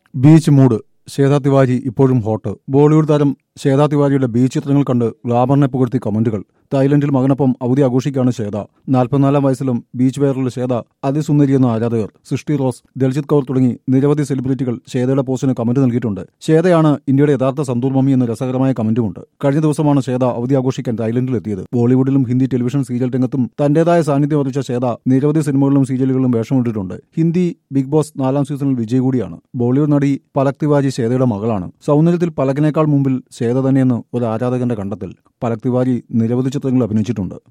beach mood Shweta Tiwari ഇപ്പോഴും hot Bollywood താരം Shweta തിവാരിയുടെ beach ചിത്രങ്ങൾ കണ്ട് ഗ്ലാമറിനെ പുകഴ്ത്തി കമന്റുകൾ തായ്ലൻഡിൽ മകനൊപ്പം അവധി ആഘോഷിക്കുകയാണ് ശ്വേത നാൽപ്പത്തിനാലാം വയസ്സിലും ബീച്ച് വെയറിലുള്ള ശ്വേത അതിസുന്ദരിയെന്ന ആരാധകർ സൃഷ്ടി റോസ് ദൽജിത് കൗർ തുടങ്ങി നിരവധി സെലിബ്രിറ്റികൾ ശ്വേതയുടെ പോസ്റ്റിന് കമന്റ് നൽകിയിട്ടുണ്ട് ശ്വേതയാണ് ഇന്ത്യയുടെ യഥാർത്ഥ സന്തൂർ മമ്മി എന്ന രസകരമായ കമന്റുമുണ്ട് കഴിഞ്ഞ ദിവസമാണ് ശ്വേത അവധി ആഘോഷിക്കാൻ തായ്ലൻഡിലെത്തിയത് ബോളിവുഡിലും ഹിന്ദി ടെലിവിഷൻ സീരിയൽ രംഗത്തും തന്റേതായ സാന്നിധ്യം അറിയിച്ച ശ്വേത നിരവധി സിനിമകളിലും സീരിയലുകളിലും വേഷമിട്ടിട്ടുണ്ട് ഹിന്ദി ബിഗ് ബോസ് നാലാം സീസണിൽ വിജയ് കൂടിയാണ് ബോളിവുഡ് നടി പലക് തിവാരി ശ്വേതയുടെ മകളാണ് സൗന്ദര്യത്തിൽ പലകിനേക്കാൾ മുമ്പിൽ ശ്വേത തന്നെയെന്ന് ഒരു ആരാധകന്റെ കണ്ടെത്തൽ പലക് തിവാരി നിരവധി ചിത്രങ്ങളിൽ അഭിനയിച്ചിട്ടുണ്ട്